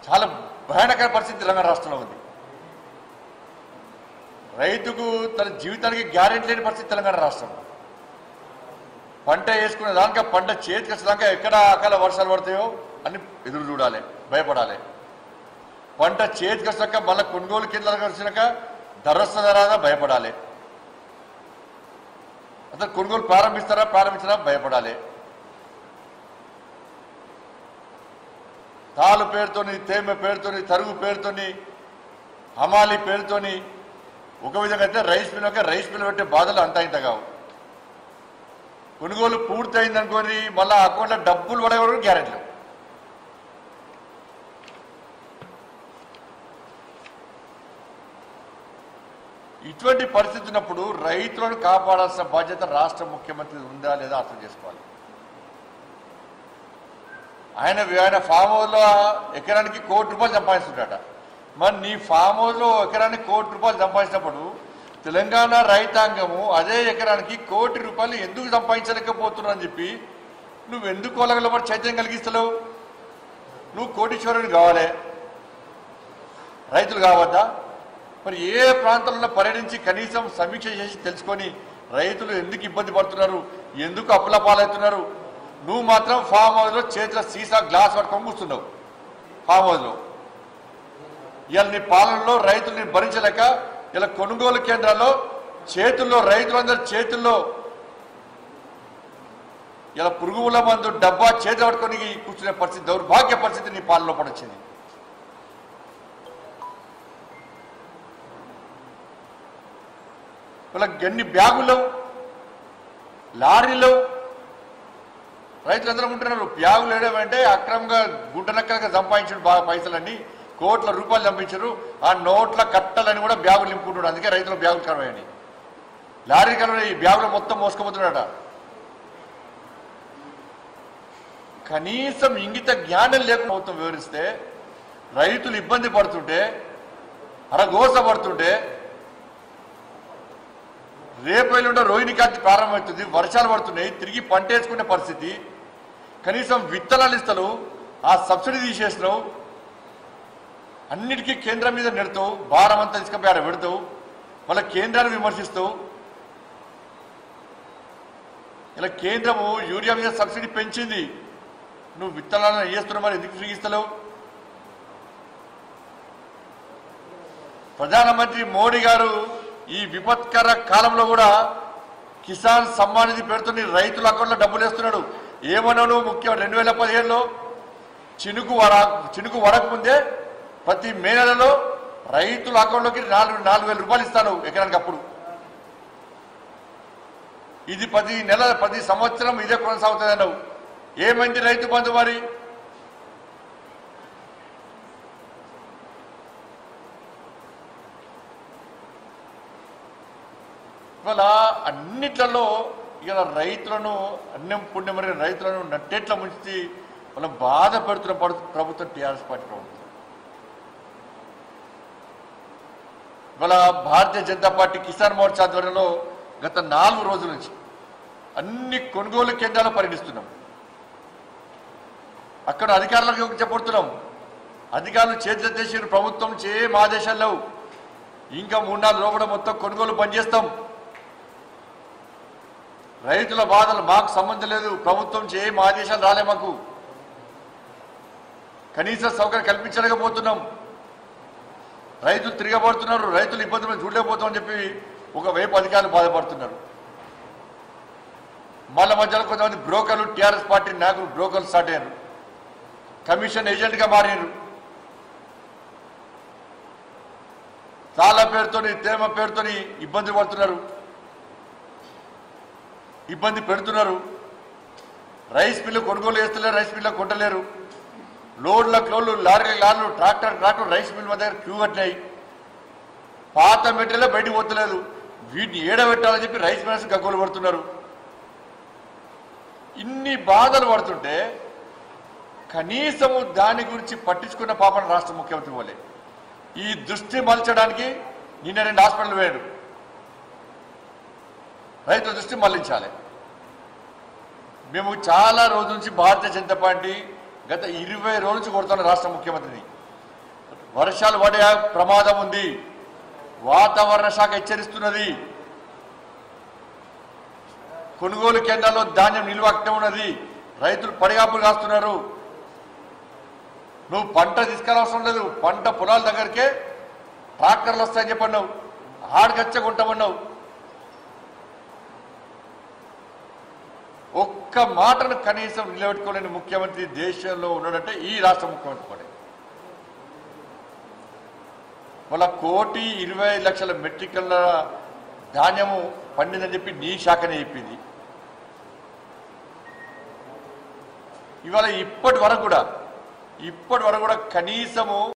చాలా భయానకర పరిస్థితి తెలంగాణ రాష్ట్రంలో ఉంది రైతుకు తన జీవితానికి గ్యారెంటీ లేని పరిస్థితి తెలంగాణ రాష్ట్రం పంట వేసుకునే దానిక పంట చేతికి వచ్చేదాకా ఎక్కడ అకాల వర్షాలు పడతాయో అని ఎదురు చూడాలి భయపడాలి పంట చేతికి వచ్చాక మళ్ళీ కొనుగోలు కేంద్రాలకు వచ్చినాక ధర వస్తుందా రాదా భయపడాలి అసలు కొనుగోలు ప్రారంభిస్తారా ప్రారంభించారా భయపడాలి తాలు పేరుతోని తేమ పేరుతోని తరుగు పేరుతోని హమాలి పేరుతోని ఒక విధంగా అయితే రైస్ మిల్ ఒక రైస్ మిల్ పెట్టే బాధలు అంతా ఇంత కావు కొనుగోలు పూర్తయింది అనుకోని మళ్ళీ అకౌంట్లో డబ్బులు పడేవారు గ్యారెంటీ ఇటువంటి పరిస్థితి ఉన్నప్పుడు రైతులను కాపాడాల్సిన బాధ్యత రాష్ట్ర ముఖ్యమంత్రి ఉందా లేదా అర్థం చేసుకోవాలి ఆయన ఆయన ఫామ్ హౌస్లో ఎకరానికి కోటి రూపాయలు సంపాదిస్తుంటాట మరి నీ ఫామ్ హౌస్లో ఎకరానికి కోటి రూపాయలు సంపాదించినప్పుడు తెలంగాణ రైతాంగము అదే ఎకరానికి కోటి రూపాయలు ఎందుకు సంపాదించలేకపోతున్నావు అని చెప్పి నువ్వు ఎందుకు వాళ్ళ చైతన్యం కలిగిస్తలేవు నువ్వు కోటీశ్వరుని కావాలి రైతులు కావద్దా మరి ఏ ప్రాంతంలో పర్యటించి కనీసం సమీక్ష చేసి తెలుసుకొని రైతులు ఎందుకు ఇబ్బంది పడుతున్నారు ఎందుకు అప్పుల పాలవుతున్నారు నువ్వు మాత్రం ఫామ్ హౌస్లో చేతిలో సీసా గ్లాస్ పట్టుకొని కూర్చున్నావు ఫామ్ హౌస్లో ఇవాళ నీ పాలనలో రైతుల్ని భరించలేక ఇలా కొనుగోలు కేంద్రాల్లో చేతుల్లో రైతులందరి చేతుల్లో ఇలా పురుగుల మందు డబ్బా చేతి పట్టుకొని కూర్చునే పరిస్థితి దౌర్భాగ్య పరిస్థితి నీ పాలనలో పడొచ్చింది వీళ్ళకి ఎన్ని బ్యాగులు లారీలు రైతులందరూ ఉంటున్నారు బ్యాగులు వేయడమంటే అక్రమంగా గుడ్డనక్కలుగా సంపాదించిన బాగా పైసలన్నీ కోట్ల రూపాయలు చంపించారు ఆ నోట్ల కట్టలని కూడా బ్యాగులు నింపుకుంటున్నాడు అందుకే రైతుల బ్యాగులు కరవని లారీ కరవ ఈ బ్యాగులు మొత్తం మోసుకుపోతున్నాడ కనీసం ఇంగిత జ్ఞానం లేకుండా ప్రభుత్వం వివరిస్తే రైతులు ఇబ్బంది పడుతుంటే అరగోస పడుతుంటే రేపైలుండ రోహిణి కార్తీ ప్రారంభమవుతుంది వర్షాలు పడుతున్నాయి తిరిగి పంట వేసుకునే పరిస్థితి కనీసం విత్తనాలు ఇస్తలు ఆ సబ్సిడీ తీసేసినావు అన్నిటికీ కేంద్రం మీద నెడతావు భారం అంతా తీసుకుపోయి ఆడ పెడతావు మళ్ళీ కేంద్రాన్ని విమర్శిస్తావు ఇలా కేంద్రము యూరియా మీద సబ్సిడీ పెంచింది నువ్వు విత్తనాలను వేస్తున్నావు మరి ఎందుకు ఫ్రీ ఇస్తలేవు ప్రధానమంత్రి మోడీ గారు ఈ విపత్కర కాలంలో కూడా కిసాన్ సమ్మాన్ నిధి పెడుతున్న రైతుల అకౌంట్లో డబ్బులు వేస్తున్నాడు ఏమన్నాను ముఖ్యం రెండు వేల పదిహేడులో చినుకు వర చినుకు వరకు ముందే ప్రతి మే నెలలో రైతుల అకౌంట్లోకి నాలుగు నాలుగు వేల రూపాయలు ఇస్తాను ఎకరానికి అప్పుడు ఇది పది నెలల ప్రతి సంవత్సరం ఇదే కొనసాగుతుంది అన్నావు ఏమైంది రైతు బంధు మరి ఇవాళ అన్నిట్లలో ఇవాళ రైతులను అన్నం పుణ్యం మరి రైతులను నట్టేట్ల ముంచి వాళ్ళ బాధ పెడుతున్న పడు- ప్రభుత్వం టీఆర్ఎస్ పార్టీ ప్రభుత్వం ఇవాళ భారతీయ జనతా పార్టీ కిసాన్ మోర్చా ఆధ్వర్యంలో గత నాలుగు రోజుల నుంచి అన్ని కొనుగోలు కేంద్రాలు పర్యటిస్తున్నాం అక్కడ అధికారులకు చెప్పబడుతున్నాం అధికారులు చేతులు చేసిన ప్రభుత్వం చేయం ఆదేశాలు లేవు ఇంకా మూడు నాలుగు లోపల మొత్తం కొనుగోలు బంద్ చేస్తాం రైతుల బాధలు మాకు సంబంధం లేదు ప్రభుత్వం చేయం ఆదేశాలు రాలే మాకు కనీస సౌకర్యం కల్పించలేకపోతున్నాం రైతులు తిరగబడుతున్నారు రైతులు ఇబ్బందులు చూడలేకపోతామని చెప్పి ఒకవైపు అధికారులు బాధపడుతున్నారు మళ్ళీ మధ్యలో కొంతమంది బ్రోకర్లు టీఆర్ఎస్ పార్టీ నాయకులు బ్రోకర్లు స్టార్ట్ అయ్యారు కమిషన్ ఏజెంట్గా మారారు చాలా పేరుతోని తేమ పేరుతోని ఇబ్బంది పడుతున్నారు ఇబ్బంది పెడుతున్నారు రైస్ మిల్లు కొనుగోలు చేస్తలేరు రైస్ మిల్లు కొట్టలేరు లోడ్లకు లోడ్లు లారీలకు లారీలు ట్రాక్టర్ ట్రాక్టర్ రైస్ మిల్ మా దగ్గర క్యూ కట్టినాయి పాత మెటీరియల్ బయటికి పోతలేదు వీటిని ఏడబెట్టాలని చెప్పి రైస్ మిల్స్ గగ్గోలు పడుతున్నారు ఇన్ని బాధలు పడుతుంటే కనీసము దాని గురించి పట్టించుకున్న పాపన రాష్ట్ర ముఖ్యమంత్రి పోలే ఈ దృష్టి మలచడానికి నిన్న రెండు హాస్పిటల్ వేయడు రైతుల దృష్టి మళ్లించాలి మేము చాలా రోజుల నుంచి భారతీయ జనతా పార్టీ గత ఇరవై రోజుల నుంచి కొడుతున్న రాష్ట్ర ముఖ్యమంత్రిని వర్షాలు పడే ప్రమాదం ఉంది వాతావరణ శాఖ హెచ్చరిస్తున్నది కొనుగోలు కేంద్రాల్లో ధాన్యం నిల్వ అక్కడే ఉన్నది రైతులు పడిగాపులు కాస్తున్నారు నువ్వు పంట తీసుకెళ్ళవసరం లేదు పంట పొలాల దగ్గరికే ట్రాక్టర్లు వస్తాయని చెప్పన్నావు ఆడగచ్చ కొంటామన్నావు ఒక్క మాటను కనీసం నిలబెట్టుకోలేని ముఖ్యమంత్రి దేశంలో ఉన్నాడంటే ఈ రాష్ట్ర ముఖ్యమంత్రి కూడా వాళ్ళ కోటి ఇరవై ఐదు లక్షల మెట్రిక్ టన్నుల ధాన్యము పండిందని చెప్పి నీ శాఖనే చెప్పింది ఇవాళ ఇప్పటి వరకు కూడా ఇప్పటి వరకు కూడా కనీసము